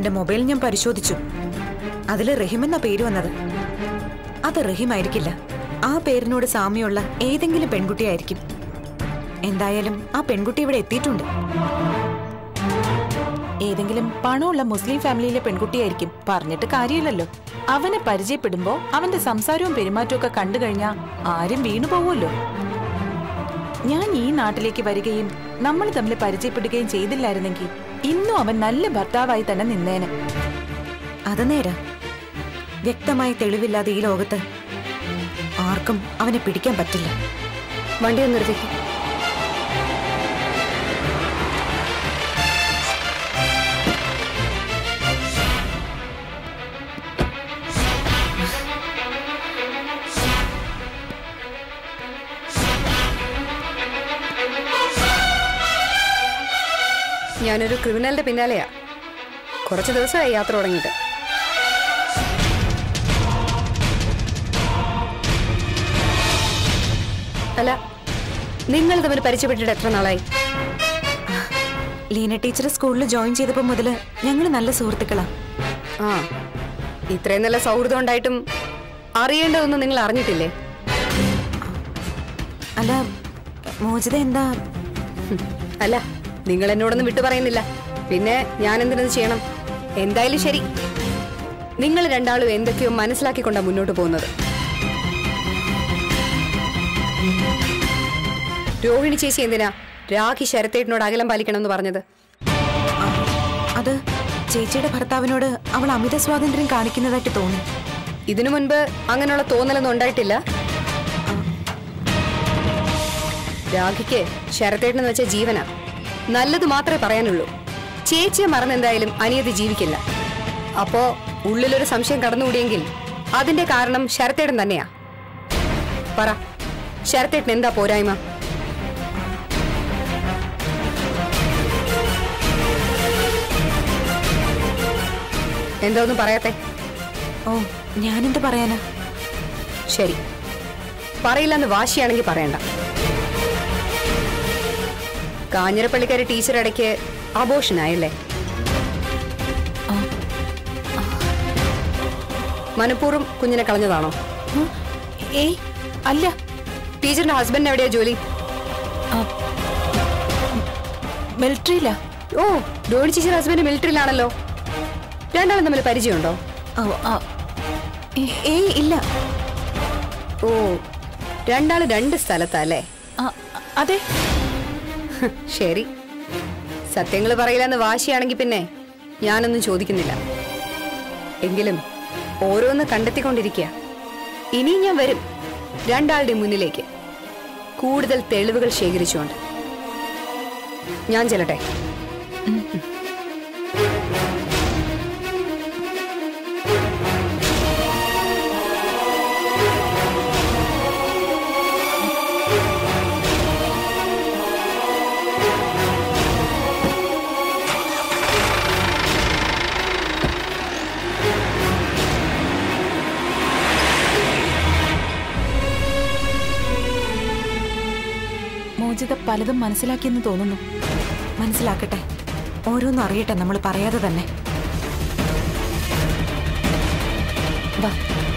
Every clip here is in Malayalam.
അവന്റെ മൊബൈൽ ഞാൻ പരിശോധിച്ചു അതിൽ റഹീം എന്ന പേര് വന്നത് അത് റഹീം ആയിരിക്കില്ല ആ പേരിനോട് സാമ്യമുള്ള ഏതെങ്കിലും പെൺകുട്ടിയായിരിക്കും എന്തായാലും ആ പെൺകുട്ടി ഇവിടെ എത്തിയിട്ടുണ്ട് ഏതെങ്കിലും പണമുള്ള മുസ്ലിം ഫാമിലിയിലെ പെൺകുട്ടിയായിരിക്കും പറഞ്ഞിട്ട് കാര്യമില്ലല്ലോ അവനെ പരിചയപ്പെടുമ്പോ അവന്റെ സംസാരവും പെരുമാറ്റവും ഒക്കെ കണ്ടു കഴിഞ്ഞാ ആരും വീണു പോവുമല്ലോ ഞാൻ ഈ നാട്ടിലേക്ക് വരികയും നമ്മൾ തമ്മിൽ പരിചയപ്പെടുകയും ചെയ്തില്ലായിരുന്നെങ്കിൽ ഇന്നും അവൻ നല്ല ഭർത്താവായി തന്നെ നിന്നേനെ അത് നേരാ വ്യക്തമായ തെളിവില്ലാതെ ഈ ലോകത്ത് ആർക്കും അവനെ പിടിക്കാൻ പറ്റില്ല വണ്ടി ഒന്ന് നിർത്തിക്കും ഞാനൊരു ക്രിമിനലിന്റെ പിന്നാലെയാ കുറച്ച് ദിവസമായി യാത്ര തുടങ്ങിയിട്ട് അല്ല നിങ്ങൾ തമ്മിൽ പരിചയപ്പെട്ടിട്ട് എത്ര നാളായി ലീന ടീച്ചർ സ്കൂളിൽ ജോയിൻ ചെയ്തപ്പോൾ മുതൽ ഞങ്ങൾ നല്ല സുഹൃത്തുക്കളാ ആ ഇത്രയും നല്ല സൗഹൃദം ഉണ്ടായിട്ടും അറിയേണ്ടതൊന്നും നിങ്ങൾ അറിഞ്ഞിട്ടില്ലേ അല്ല മോചിത എന്താ ഹും, അല്ല നിങ്ങൾ എന്നോടൊന്നും വിട്ടു പറയുന്നില്ല പിന്നെ ഞാൻ എന്തിനത് ചെയ്യണം എന്തായാലും ശരി നിങ്ങൾ രണ്ടാളും എന്തൊക്കെയോ മനസ്സിലാക്കിക്കൊണ്ടാ മുന്നോട്ട് പോകുന്നത് രോഹിണി ചേച്ചി എന്തിനാ രാഖി ശരത്തേട്ടിനോട് അകലം പാലിക്കണം എന്ന് പറഞ്ഞത് അത് ചേച്ചിയുടെ ഭർത്താവിനോട് അവൾ അമിത സ്വാതന്ത്ര്യം കാണിക്കുന്നതായിട്ട് തോന്നി ഇതിനു മുൻപ് അങ്ങനെയുള്ള തോന്നലൊന്നും ഉണ്ടായിട്ടില്ല രാഖിക്ക് ശരത്തേട്ടെന്ന് വെച്ച ജീവനാ നല്ലത് മാത്രമേ പറയാനുള്ളൂ ചേച്ചിയെ മറന്ന് എന്തായാലും അനിയതി ജീവിക്കില്ല അപ്പോ ഉള്ളിലൊരു സംശയം കടന്നുകൂടിയെങ്കിൽ അതിന്റെ കാരണം ശരത്തേട്ടൻ തന്നെയാ പറ ശരത്തേട്ടൻ എന്താ പോരായ്മ എന്താ ഒന്നും പറയാത്തെ ഓ ഞാനെന്ത് പറയാനാ ശരി പറയില്ലെന്ന് വാശിയാണെങ്കിൽ പറയണ്ട കാഞ്ഞിരപ്പള്ളിക്കാരി ടീച്ചർ ഇടയ്ക്ക് അബോഷനായല്ലേ മനഃപൂർവ്വം കുഞ്ഞിനെ കളഞ്ഞതാണോ ഉം, ഏയ് അല്ല ടീച്ചറിന്റെ ഹസ്ബൻഡ് എവിടെയാ ജോലി മിലിറ്ററിയില്ല ഓ രോഹിണി ടീച്ചർ ഹസ്ബൻഡ് മിലിറ്ററിയിലാണല്ലോ രണ്ടാളും തമ്മിൽ പരിചയമുണ്ടോ ഏയ് ഇല്ല ഓ രണ്ടാള് രണ്ട് സ്ഥലത്താ അല്ലേ അതെ ഹ്, ശരി സത്യങ്ങൾ പറയില്ലെന്ന് വാശിയാണെങ്കിൽ പിന്നെ ഞാനൊന്നും ചോദിക്കുന്നില്ല എങ്കിലും ഓരോന്ന് കണ്ടെത്തിക്കൊണ്ടിരിക്കുക ഇനിയും ഞാൻ വരും രണ്ടാളുടെ മുന്നിലേക്ക് കൂടുതൽ തെളിവുകൾ ശേഖരിച്ചുകൊണ്ട് ഞാൻ ചെല്ലട്ടെ മോചിത പലതും മനസ്സിലാക്കിയെന്ന് തോന്നുന്നു മനസ്സിലാക്കട്ടെ ഓരോന്നും അറിയട്ടെ നമ്മൾ പറയാതെ തന്നെ വാ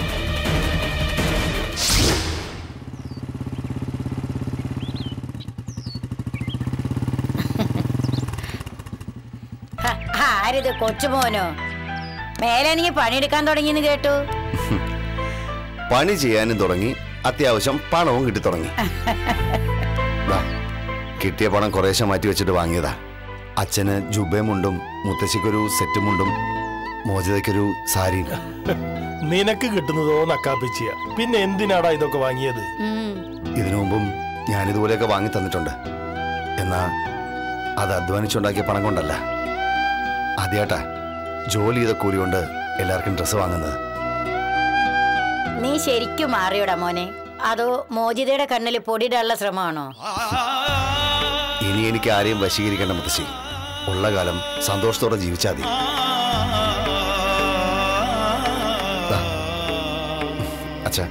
ഹ, ആരിത് കൊച്ചുമോനോ മേലെനിക്ക് പണിയെടുക്കാൻ തുടങ്ങിയെന്ന് കേട്ടു പണി ചെയ്യാനും തുടങ്ങി അത്യാവശ്യം പണവും കിട്ടി തുടങ്ങി ദാ, കിട്ടിയ പണം കുറേശ്ശെ മാറ്റി വെച്ചിട്ട് വാങ്ങിയതാ അച്ഛന് ജുബേമുണ്ടും മുത്തശ്ശിക്കൊരു സെറ്റുമുണ്ടും മോചിതയ്ക്കൊരു സാരിയും നിനക്ക് കിട്ടുന്നതോ നക്കാപ്പിച്ചിയ പിന്നെ എന്തിനാടാ ഇതൊക്കെ വാങ്ങിയത് ഇതിനു മുമ്പും ഞാനിതുപോലെയൊക്കെ വാങ്ങി തന്നിട്ടുണ്ട് എന്നാ അത് അധ്വാനിച്ചുണ്ടാക്കിയ പണം കൊണ്ടല്ല ആദ്യാട്ടാ ജോലി ചെയ്ത കൂലി കൊണ്ട് എല്ലാവർക്കും ഡ്രസ്സ് വാങ്ങുന്നത് നീ ശരിക്കും മാറിയോടാ മോനെ അതോ മോചിതയുടെ കണ്ണിൽ പൊടിയിടാനുള്ള ശ്രമമാണോ ഇനി എനിക്ക് ആരെയും വശീകരിക്കേണ്ട മുത്തശ്ശി ഉള്ള കാലം സന്തോഷത്തോടെ ജീവിച്ചാൽ മതി ദാ. അച്ഛാ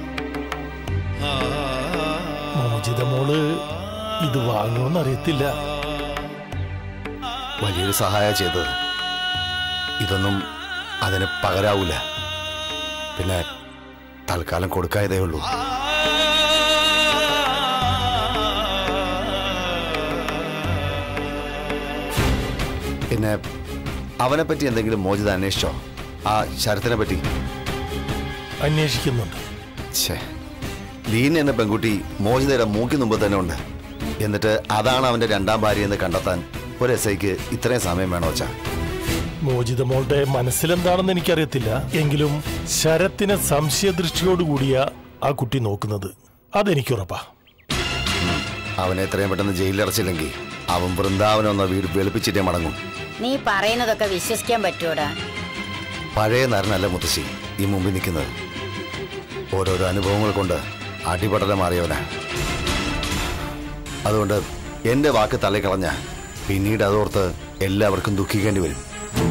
മോചിത മോള് ഇത് വാങ്ങുമെന്ന് അറിയത്തില്ല വലിയൊരു സഹായ ചെയ്തത് ഇതൊന്നും അതിന് പകരാവൂല പിന്നെ തൽക്കാലം കൊടുക്കായതേ ഉള്ളൂ പിന്നെ അവനെ പറ്റി എന്തെങ്കിലും മോചിത അന്വേഷിച്ചോ ആ ശരത്തിനെ പറ്റി അന്വേഷിക്കുന്നുണ്ട് ഛേ ലീന എന്ന പെൺകുട്ടി മോചിതയുടെ മൂക്കി മുമ്പ് തന്നെ ഉണ്ട് എന്നിട്ട് അതാണ് അവന്റെ രണ്ടാം ഭാര്യ എന്ന് കണ്ടെത്താൻ ഒരു എസ് ഐക്ക് ഇത്രയും സമയം വേണോ വെച്ചാ മോചിത മോളുടെ മനസ്സിലെന്താണെന്ന് എനിക്കറിയത്തില്ല എങ്കിലും ശരത്തിനെ സംശയദൃഷ്ടിയോടുകൂടിയ ആ കുട്ടി നോക്കുന്നത് അതെനിക്കുറപ്പാ അവനെ എത്രയും പെട്ടെന്ന് ജയിലിലടച്ചില്ലെങ്കിൽ അവൻ വൃന്ദാവനം എന്ന വീട് വെളുപ്പിച്ചിട്ടേ മടങ്ങും നീ പറയുന്നതൊക്കെ വിശ്വസിക്കാൻ പറ്റൂടാ പഴയ നരനല്ല മുത്തശ്ശി ഈ മുമ്പിൽ നിൽക്കുന്നത് ഓരോരോ അനുഭവങ്ങൾ കൊണ്ട് അടിപടലം മാറിയവനാ അതുകൊണ്ട് എന്റെ വാക്ക് തള്ളിക്കളഞ്ഞ പിന്നീട് അതോർത്ത് എല്ലാവർക്കും ദുഃഖിക്കേണ്ടി വരും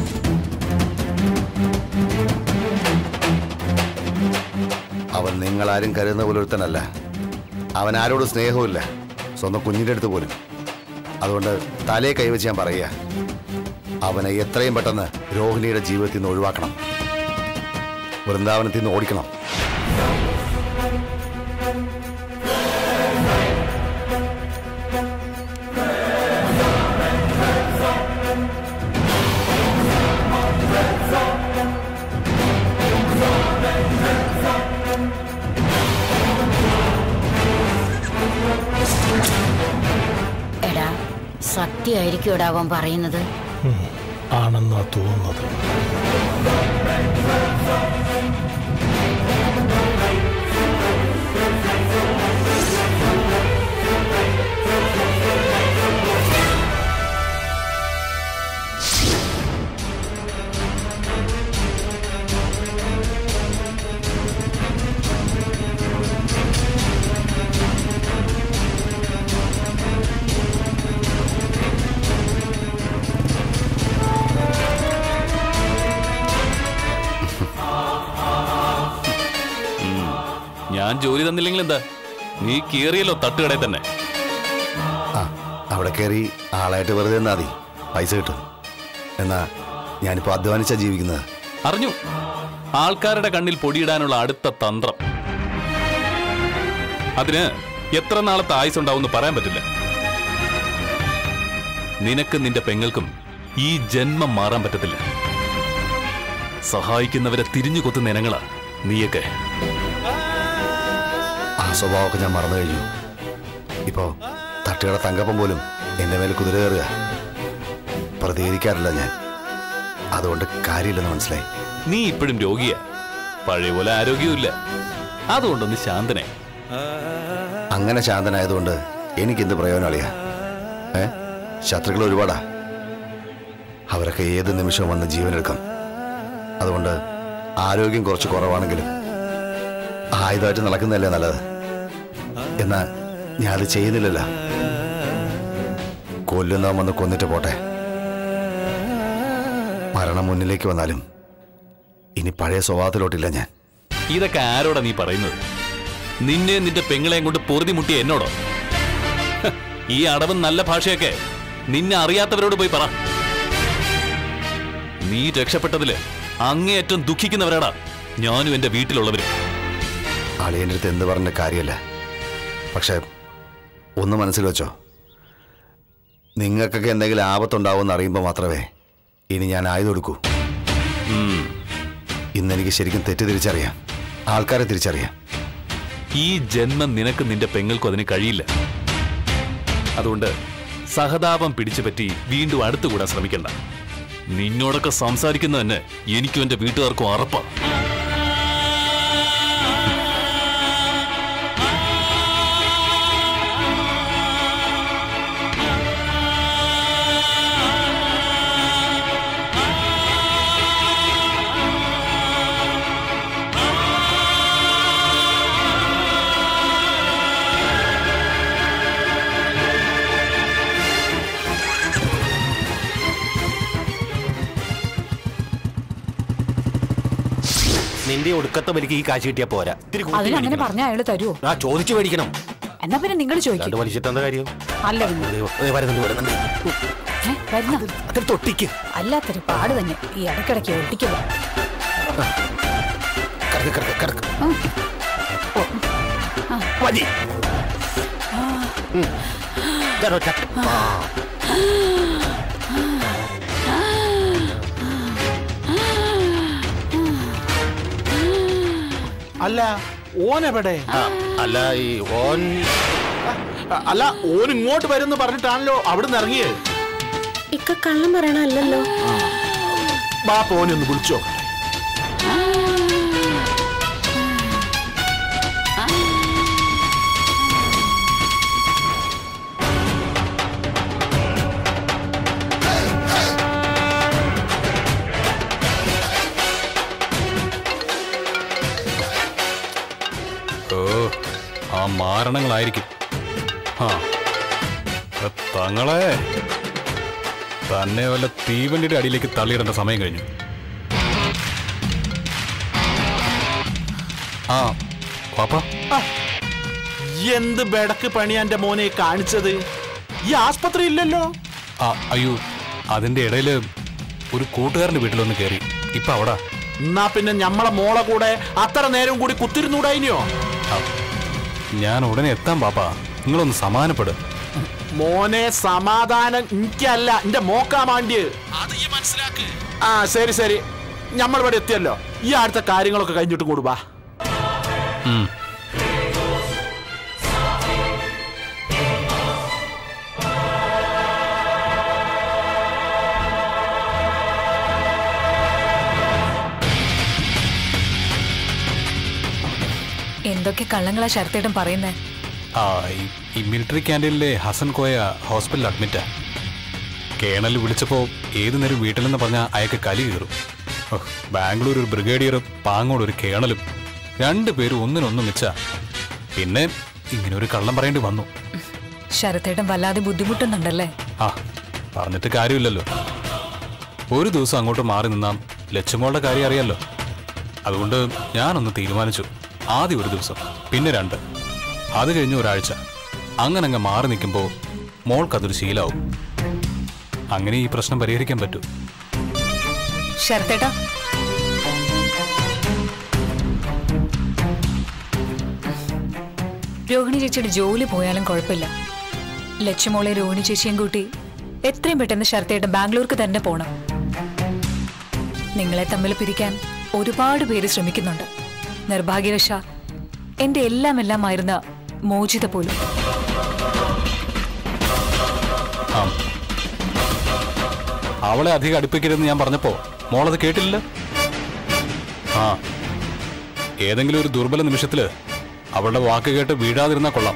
അവൻ നിങ്ങളാരും കരുതുന്ന പോലെ ഒരുത്തനല്ല അവൻ ആരോടും സ്നേഹവുമില്ല സ്വന്തം കുഞ്ഞിൻ്റെ അടുത്ത് പോലും അതുകൊണ്ട് തലയെ കൈവച്ച് ഞാൻ പറയുക അവനെ എത്രയും പെട്ടെന്ന് രോഹിണിയുടെ ജീവിതത്തിൽ നിന്ന് ഒഴിവാക്കണം വൃന്ദാവനത്തിൽ നിന്ന് ഓടിക്കണം എടാ സത്യമായിരിക്കും അവൻ പറയുന്നത് ഉം, ആണെന്നാ തോന്നുന്നത് ഞാൻ ജോലി തന്നില്ലെങ്കിൽ എന്താ നീ കീറിയല്ലോ തട്ടുകടയിൽ തന്നെ ആ അവിടെ കയറി ആളായിട്ട് വെറുതെ നിന്നാ മതി പൈസ കിട്ടും എന്നാ ഞാനിപ്പോൾ അധ്വാനിച്ചാ ജീവിക്കുന്നത് അറിഞ്ഞു ആൾക്കാരുടെ കണ്ണിൽ പൊടിയിടാനുള്ള അടുത്ത തന്ത്രം അതിന് എത്ര നാളത്തെ ആയുസ് ഉണ്ടാവും പറയാൻ പറ്റില്ല നിനക്ക് നിന്റെ പെങ്ങൾക്കും ഈ ജന്മം മാറാൻ പറ്റത്തില്ല സഹായിക്കുന്നവരെ തിരിഞ്ഞു കൊത്തുന്ന ഇനങ്ങളാ നീയൊക്കെ ആ സ്വഭാവമൊക്കെ ഞാൻ മറന്നു കഴിഞ്ഞു ഇപ്പോൾ തട്ടുകട തങ്കപ്പം പോലും എൻ്റെ മേലെ കുതിര കയറുക പ്രതികരിക്കാറില്ല ഞാൻ അതുകൊണ്ട് കാര്യമില്ലെന്ന് മനസ്സിലായി നീ ഇപ്പോഴും രോഗിയാ പഴയ പോലെ ആരോഗ്യവുമില്ല അതുകൊണ്ടൊന്ന് ശാന്തനെ അങ്ങനെ ശാന്തനായതുകൊണ്ട് എനിക്കെന്ത് പ്രയോജനം അളിയാ ഏ ശത്രുക്കൾ ഒരുപാടാ അവരൊക്കെ ഏത് നിമിഷവും വന്ന് ജീവനെടുക്കും അതുകൊണ്ട് ആരോഗ്യം കുറച്ച് കുറവാണെങ്കിലും ആയുധമായിട്ട് നടക്കുന്നതല്ലേ നല്ലത് എന്നാ ഞാൻ അത് ചെയ്യുന്നില്ലല്ലോ കൊല്ലുന്നവൻ വന്ന് കൊന്നിട്ട് പോട്ടെ മരണം മുന്നിലേക്ക് വന്നാലും ഇനി പഴയ സ്വഭാവത്തിലോട്ടില്ല ഞാൻ ഇതൊക്കെ ആരോടാ നീ പറയുന്നത് നിന്നെ നിന്റെ പെങ്ങളെയും കൊണ്ട് പൊറുതി മുട്ടിയ എന്നോടോ ഹ, ഈ അടവും നല്ല ഭാഷയൊക്കെ നിന്നെ അറിയാത്തവരോട് പോയി പറ നീ രക്ഷപ്പെട്ടതില് അങ്ങേയറ്റം ദുഃഖിക്കുന്നവരാടാ ഞാനും എന്റെ വീട്ടിലുള്ളവരും അളിയൻ്റെ അടുത്ത് എന്ത് പറഞ്ഞ കാര്യമല്ല പക്ഷെ ഒന്ന് മനസ്സിൽ വെച്ചോ നിങ്ങൾക്കൊക്കെ എന്തെങ്കിലും ആപത്തുണ്ടാവുമെന്ന് അറിയുമ്പോൾ മാത്രമേ ഇനി ഞാൻ ആയുധം കൊടുക്കൂ ഉം. ഇന്നെനിക്ക് ശരിക്കും തെറ്റ് തിരിച്ചറിയാം ആൾക്കാരെ തിരിച്ചറിയാം ഈ ജന്മം നിനക്ക് നിന്റെ പെങ്ങൾക്കും അതിന് കഴിയില്ല അതുകൊണ്ട് സഹതാപം പിടിച്ചു പറ്റി വീണ്ടും അടുത്തുകൂടാൻ ശ്രമിക്കണ്ട നിന്നോടൊക്കെ സംസാരിക്കുന്നത് തന്നെ എനിക്കും എന്റെ വീട്ടുകാർക്കും അറപ്പാ നിന്റെ ഒടുക്കത്തെ വലിക്ക് ഈ കാശ് കിട്ടിയാ പോരാ ഇത്തിരി കൂട്ടി അതിനങ്ങനെ മേടിക്കണം. പറഞ്ഞ അയാള് തരുമോ ആ ചോദിച്ചു മേടിക്കണം എന്നാ പിന്നെ നിങ്ങൾ ചോദിക്കും രണ്ട് മനുഷ്യത്തെ എന്താ കാര്യം അല്ല പിന്നെ ദേ, ദേ, വരുന്നുണ്ട് വരുന്നുണ്ട് ഏ, വരുന്നോ? അതിൽ തൊട്ടിക്ക് അല്ലാത്തൊരു പാട് തന്നെ ഈ ഇടയ്ക്കിടയ്ക്ക് ഒട്ടിക്കുക കിടക്ക് കിടക്ക് കിടക്ക് മതി ഉം. ദാ ഒറ്റ. ആ. അല്ല ഓൻ എവിടെ ആ, അല്ല ഈ ഓൻ അ- അല്ല ഓൻ ഇങ്ങോട്ട് വരുമെന്ന് പറഞ്ഞിട്ടാണല്ലോ അവിടുന്ന് ഇറങ്ങിയത് ഇക്ക കള്ളം പറയണല്ലോ ബാപ്പ ഓനെ ഒന്ന് വിളിച്ചോ ഓ ആ മാരണങ്ങളായിരിക്കും ആ എ, തങ്ങളെ തന്നെ വല്ല തീവണ്ടിയുടെ അടിയിലേക്ക് തള്ളിയിടേണ്ട സമയം കഴിഞ്ഞു ആ പാപ്പ എന്ത് ബെടക്ക് പണി എന്റെ മോനെ കാണിച്ചത് ഈ ആസ്പത്രി ഇല്ലല്ലോ ആ അയ്യോ അതിന്റെ ഇടയില് ഒരു കൂട്ടുകാരന്റെ വീട്ടിലൊന്ന് കയറി ഇപ്പൊ അവിടെ എന്നാ പിന്നെ ഞമ്മളെ മോളെ കൂടെ അത്ര നേരം കൂടി കുത്തിരുന്നൂടായിനിയോ ഞാൻ ഉടനെ എത്താം പാപ്പ നിങ്ങളൊന്ന് സമാനപ്പെട് മോനെ സമാധാനം എനിക്കല്ല എന്റെ മോക്കാ മാണ്ടിയത് അത് ഈ മനസ്സിലാക്ക് ആ ശരി ശരി ഞമ്മളിവിടെ എത്തിയല്ലോ ഈ അടുത്ത കാര്യങ്ങളൊക്കെ കഴിഞ്ഞിട്ട് കൂടുവാ ഉം. എന്തൊക്കെ കള്ളങ്ങളാ ശരത്തേട്ടൻ പറയുന്നേ ആ ഈ- ഈ മിലിറ്ററി ക്യാൻറ്റീനിലെ ഹസൻ കോയ ഹോസ്പിറ്റലിൽ അഡ്മിറ്റാ കേണൽ വിളിച്ചപ്പോ ഏതു നേരം വീട്ടിലെന്ന് പറഞ്ഞാൽ അയാൾക്ക് കലി കയറും ഓ, ബാംഗ്ലൂർ ഒരു ബ്രിഗേഡിയറും പാങ്ങോട് ഒരു കേണലും രണ്ടുപേരും ഒന്നിനൊന്നും മിച്ച പിന്നെ ഇങ്ങനെ ഒരു കള്ളം പറയേണ്ടി വന്നു ശരത്തേട്ടൻ വല്ലാതെ ബുദ്ധിമുട്ടുന്നുണ്ടല്ലേ ആ പറഞ്ഞിട്ട് കാര്യമില്ലല്ലോ ഒരു ദിവസം അങ്ങോട്ട് മാറി നിന്നാം ലച്ചുമോളുടെ കാര്യം അറിയാലോ അതുകൊണ്ട് ഞാനൊന്ന് തീരുമാനിച്ചു ആദ്യം ഒരു ദിവസം പിന്നെ രണ്ട് അത് കഴിഞ്ഞ് ഒരാഴ്ച അങ്ങനെ അങ്ങ് മാറി നിൽക്കുമ്പോൾ മോൾക്കതൊരു ശീലാവും അങ്ങനെ ഈ പ്രശ്നം പരിഹരിക്കാൻ പറ്റൂ ശരത്തേട്ടാ രോഹിണി ചേച്ചിയുടെ ജോലി പോയാലും കുഴപ്പമില്ല ലക്ഷ്യമോളെ രോഹിണി ചേച്ചിയും കൂട്ടി എത്രയും പെട്ടെന്ന് ശരത്തേട്ടൻ ബാംഗ്ലൂർക്ക് തന്നെ പോണം നിങ്ങളെ തമ്മിൽ പിരിക്കാൻ ഒരുപാട് പേര് ശ്രമിക്കുന്നുണ്ട് നിർഭാഗ്യവശ എന്റെ എല്ലാം എല്ലാമായിരുന്ന മോചിത പോലും ആ അവളെ അധികം അടുപ്പിക്കരുതെന്ന് ഞാൻ പറഞ്ഞപ്പോ മോളത് കേട്ടില്ല ആ ഏതെങ്കിലും ഒരു ദുർബല നിമിഷത്തില് അവളുടെ വാക്ക് കേട്ട് വീഴാതിരുന്നാ കൊള്ളാം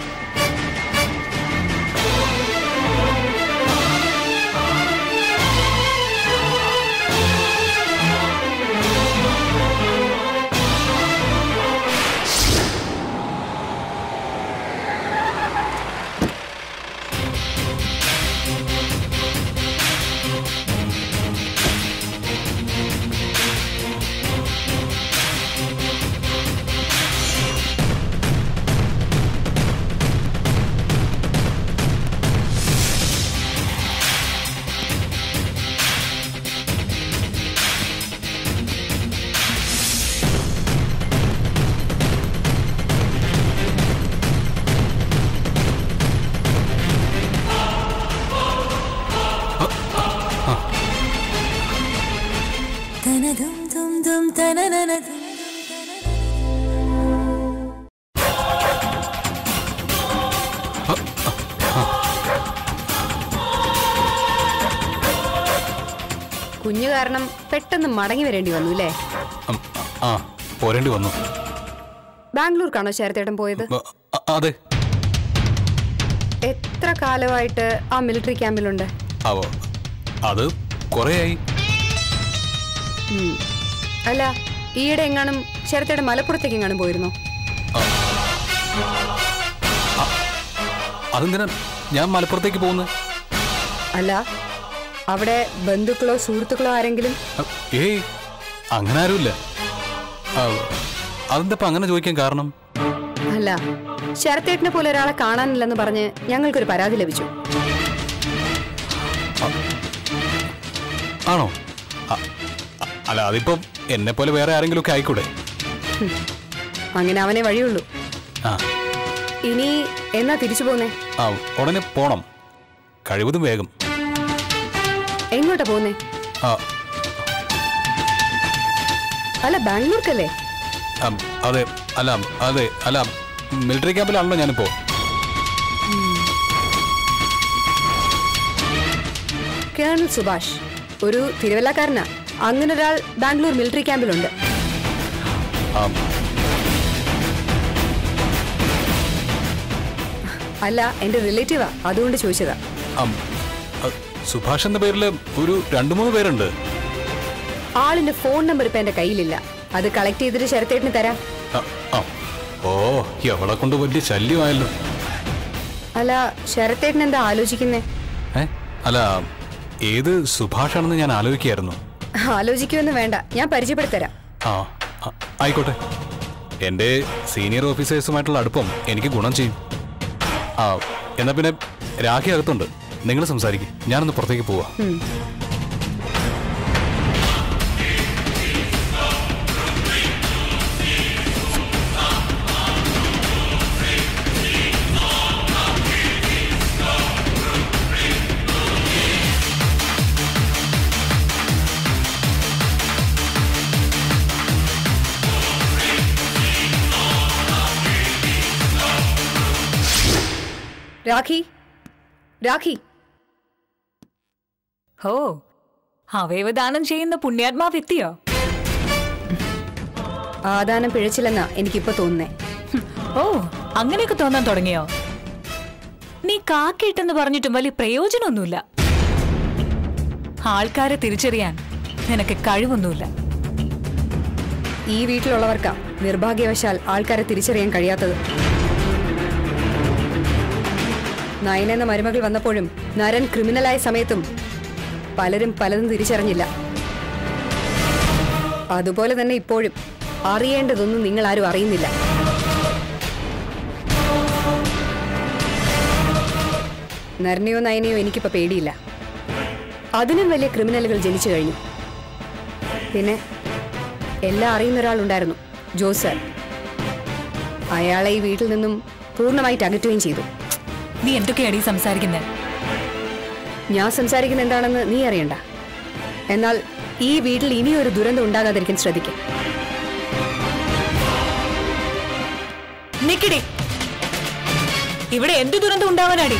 കുഞ്ഞു കാരണം പെട്ടെന്ന് മടങ്ങി വരേണ്ടി വന്നു അല്ലേ ഉം, ആ പോരേണ്ടി വന്നു ബാംഗ്ലൂർക്കാണോ ശരത്തേട്ടൻ പോയത് അ- അ- അതെ എത്ര കാലമായിട്ട് ആ മിലിറ്ററി ക്യാമ്പിലുണ്ട് അവ അത് കുറേയായി ഉം. അല്ല ഈയിടെ എങ്ങാനും ശരത്തേട്ടൻ മലപ്പുറത്തേക്ക് എങ്ങാനും പോയിരുന്നോ അതെന്തിനാ ഞാൻ മലപ്പുറത്തേക്ക് പോകുന്നത് അല്ല അവിടെ ബന്ധുക്കളോ സുഹൃത്തുക്കളോ ആരെങ്കിലും ഏയ് അങ്ങനെ ആരുമില്ല ആ, അതെന്താ അങ്ങനെ ചോദിക്കാൻ കാരണം അല്ല ശരത്തേട്ടനെ പോലെ ഒരാളെ കാണാനില്ലെന്ന് പറഞ്ഞ് ഞങ്ങൾക്കൊരു പരാതി ലഭിച്ചു അ- ആണോ അ- അ- അല്ല അതിപ്പം എന്നെ പോലെ വേറെ ആരെങ്കിലും ഒക്കെ ആയിക്കൂടെ അങ്ങനെ അവനെ വഴിയുള്ളൂ ആ ഇനി എന്നാ തിരിച്ചു പോന്നേ ആ ഉടനെ പോണം കഴിവതും വേഗം എങ്ങോട്ടാ പോന്നേ ആ അല്ല ബാംഗ്ലൂർക്കല്ലേ അം, അതെ അല്ല അതെ അല്ല മിലിറ്ററി ക്യാമ്പിലാണല്ലോ ഞാനിപ്പോ കേണൽ സുഭാഷ് ഒരു തിരുവല്ലക്കാരനാ അങ്ങനെ ഒരാൾ ബാംഗ്ലൂർ മിലിറ്ററി ക്യാമ്പിലുണ്ട് ആം, അല്ല എന്റെ റിലേറ്റീവാ അതുകൊണ്ട് ചോദിച്ചതാ ആം, അ, സുഭാഷ് എന്ന പേരിൽ ഒരു രണ്ടു മൂന്ന് പേരുണ്ട് ആളിന്റെ ഫോൺ നമ്പർ ഇപ്പൊ എന്റെ കയ്യിലില്ല അത് കളക്ട് ചെയ്തിട്ട് ശരത്തേട്ടിന് തരാം ആ, ആ. ഓ എവളെ കൊണ്ട് വലിയ ശല്യമായല്ലോ അല്ല ശരത്തേട്ടൻ എന്താ ആലോചിക്കുന്നേ ഏ അല്ല ഏത് സുഭാഷാണെന്ന് ഞാൻ ആലോചിക്കായിരുന്നു ആലോചിക്കുമെന്ന് വേണ്ട ഞാൻ പരിചയപ്പെടുത്തരാം ആ ആ, ആയിക്കോട്ടെ എൻ്റെ സീനിയർ ഓഫീസേഴ്സുമായിട്ടുള്ള അടുപ്പം എനിക്ക് ഗുണം ചെയ്യും ആ എന്നാ പിന്നെ രാഖി അകത്തുണ്ട് നിങ്ങൾ സംസാരിക്കും ഞാനൊന്ന് പുറത്തേക്ക് പോവാ ഉം. രാഖി രാഖി ഹോ അവയവദാനം ചെയ്യുന്ന പുണ്യാത്മാവ് എത്തിയോ ആദാനം പിഴച്ചില്ലെന്നാ എനിക്കിപ്പോ തോന്നുന്നേ ഹും, ഓ അങ്ങനെയൊക്കെ തോന്നാൻ തുടങ്ങിയോ നീ കാക്കിട്ടെന്ന് പറഞ്ഞിട്ടും വലിയ പ്രയോജനമൊന്നുമില്ല ആൾക്കാരെ തിരിച്ചറിയാൻ നിനക്ക് കഴിവൊന്നുമില്ല ഈ വീട്ടിലുള്ളവർക്കാ നിർഭാഗ്യവശാൽ ആൾക്കാരെ തിരിച്ചറിയാൻ കഴിയാത്തത് നയന എന്ന മരുമകൾ വന്നപ്പോഴും നരൻ ക്രിമിനലായ സമയത്തും പലരും പലതും തിരിച്ചറിഞ്ഞില്ല അതുപോലെ തന്നെ ഇപ്പോഴും അറിയേണ്ടതൊന്നും നിങ്ങൾ ആരും അറിയുന്നില്ല നരനെയോ നയനെയോ എനിക്കിപ്പോ പേടിയില്ല അതിനും വലിയ ക്രിമിനലുകൾ ജനിച്ചു കഴിഞ്ഞു പിന്നെ എല്ലാം അറിയുന്ന ഒരാളുണ്ടായിരുന്നു ജോസ് സർ അയാളെ ഈ വീട്ടിൽ നിന്നും പൂർണ്ണമായിട്ട് അകറ്റുകയും ചെയ്തു നീ എന്തൊക്കെയാടി സംസാരിക്കുന്നത് ഞാൻ സംസാരിക്കുന്ന എന്താണെന്ന് നീ അറിയണ്ട എന്നാൽ ഈ വീട്ടിൽ ഇനിയൊരു ദുരന്തം ഉണ്ടാകാതിരിക്കാൻ ശ്രദ്ധിക്കും നിക്കടി ഇവിടെ എന്ത് ദുരന്തം ഉണ്ടാവാനാടി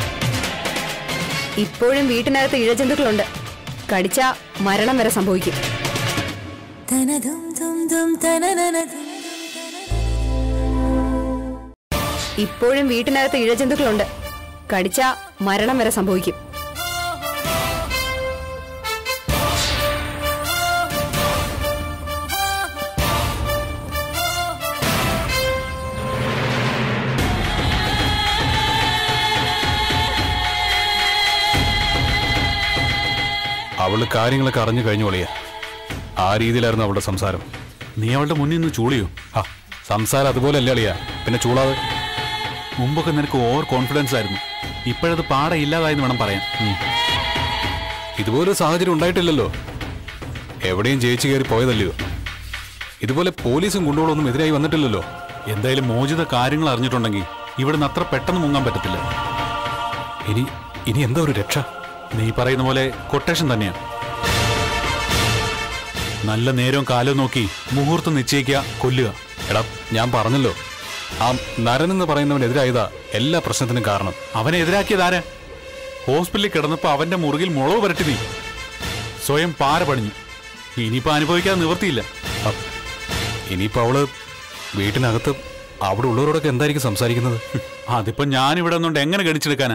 ഇപ്പോഴും വീട്ടിനകത്ത് ഇഴജന്തുക്കളുണ്ട് കടിച്ച മരണം വരെ സംഭവിക്കും ഇപ്പോഴും വീട്ടിനകത്ത് ഇഴജന്തുക്കളുണ്ട് കടിച്ച മരണം വരെ സംഭവിക്കും അവള് കാര്യങ്ങളൊക്കെ അറിഞ്ഞു കഴിഞ്ഞു ഒളിയ ആ രീതിയിലായിരുന്നു അവളുടെ സംസാരം നീ അവളുടെ മുന്നിൽ നിന്ന് ചൂളിയോ ആ സംസാരം അതുപോലെ അല്ലേ അളിയ പിന്നെ ചൂടാതെ മുമ്പൊക്കെ നിനക്ക് ഓവർ കോൺഫിഡൻസ് ആയിരുന്നു ഇപ്പോഴത് പാടെ ഇല്ലാതായെന്ന് വേണം പറയാൻ ഉം. ഇതുപോലൊരു സാഹചര്യം ഉണ്ടായിട്ടില്ലല്ലോ എവിടെയും ജയിച്ചു കയറി പോയതല്ലയോ ഇതുപോലെ പോലീസും ഗുണ്ടകളൊന്നും എതിരായി വന്നിട്ടില്ലല്ലോ എന്തായാലും മോചിത കാര്യങ്ങൾ അറിഞ്ഞിട്ടുണ്ടെങ്കിൽ ഇവിടുന്ന് അത്ര പെട്ടെന്ന് മുങ്ങാൻ പറ്റത്തില്ല ഇനി ഇനി എന്താ ഒരു രക്ഷ നീ പറയുന്ന പോലെ കൊട്ടേഷൻ തന്നെയാ നല്ല നേരവും കാലവും നോക്കി മുഹൂർത്തം നിശ്ചയിക്കുക കൊല്ലുക എടാ ഞാൻ പറഞ്ഞല്ലോ ആ നരൻ എന്ന് പറയുന്നവനെതിരായതാ എല്ലാ പ്രശ്നത്തിനും കാരണം അവനെ എതിരാക്കിയതാരാ ഹോസ്പിറ്റലിൽ കിടന്നപ്പോ അവന്റെ മുറുകിൽ മുളവ് പരട്ടി നീ സ്വയം പാര പണിഞ്ഞു ഇനിയിപ്പോ അനുഭവിക്കാതെ നിവർത്തിയില്ല അ, ഇനിയിപ്പോ അവള് വീട്ടിനകത്ത് അവിടെ ഉള്ളവരോടൊക്കെ എന്തായിരിക്കും സംസാരിക്കുന്നത് അതിപ്പോ ഞാൻ ഇവിടെ നിന്നുകൊണ്ട് എങ്ങനെ ഗണിച്ചെടുക്കാനാ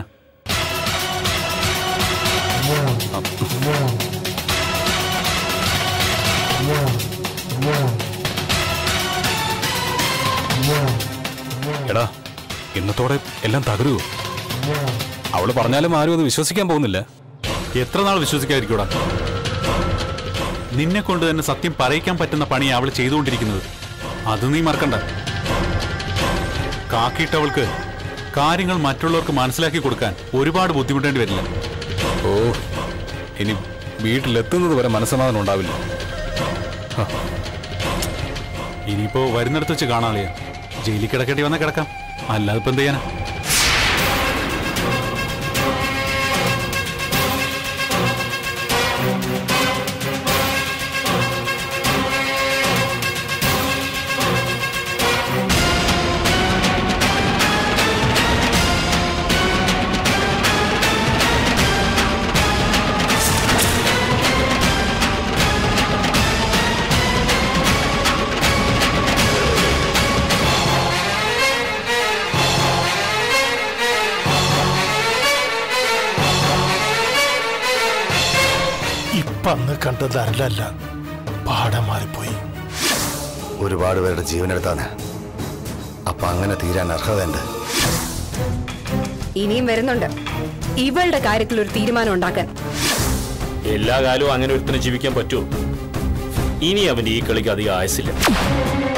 എടാ ഇന്നത്തോടെ എല്ലാം തകരുവോ അവള് പറഞ്ഞാലും ആരും അത് വിശ്വസിക്കാൻ പോകുന്നില്ല എത്ര നാൾ വിശ്വസിക്കാതിരിക്കൂടാ നിന്നെ കൊണ്ട് തന്നെ സത്യം പറയിക്കാൻ പറ്റുന്ന പണിയാ അവൾ ചെയ്തുകൊണ്ടിരിക്കുന്നത് അത് നീ മറക്കണ്ട കാക്കിയിട്ടവൾക്ക് കാര്യങ്ങൾ മറ്റുള്ളവർക്ക് മനസ്സിലാക്കി കൊടുക്കാൻ ഒരുപാട് ബുദ്ധിമുട്ടേണ്ടി വരില്ല ഓ ഇനി വീട്ടിലെത്തുന്നത് വരെ മനസ്സമാധാനം ഉണ്ടാവില്ല ഇനിയിപ്പോ വരുന്നിടത്ത് വെച്ച് കാണാളിയാ ജയിലിൽ കിടക്കേണ്ടി വന്നാൽ കിടക്കാം അല്ലാതെ ഇപ്പൊ എന്ത് ചെയ്യാനാ ഇപ്പൊ അന്ന് കണ്ടത് അല്ലല്ല പാടെ മാറിപ്പോയി ഒരുപാട് പേരുടെ ജീവനെടുത്താണ് അപ്പൊ അങ്ങനെ തീരാൻ അർഹതയുണ്ട് ഇനിയും വരുന്നുണ്ട് ഇവളുടെ കാര്യത്തിൽ ഒരു തീരുമാനം ഉണ്ടാക്കാൻ എല്ലാ കാലവും അങ്ങനെ ഒരുത്തിന് ജീവിക്കാൻ പറ്റുമോ ഇനി അവന്റെ ഈ കളിക്ക് അധികം ആയസില്ല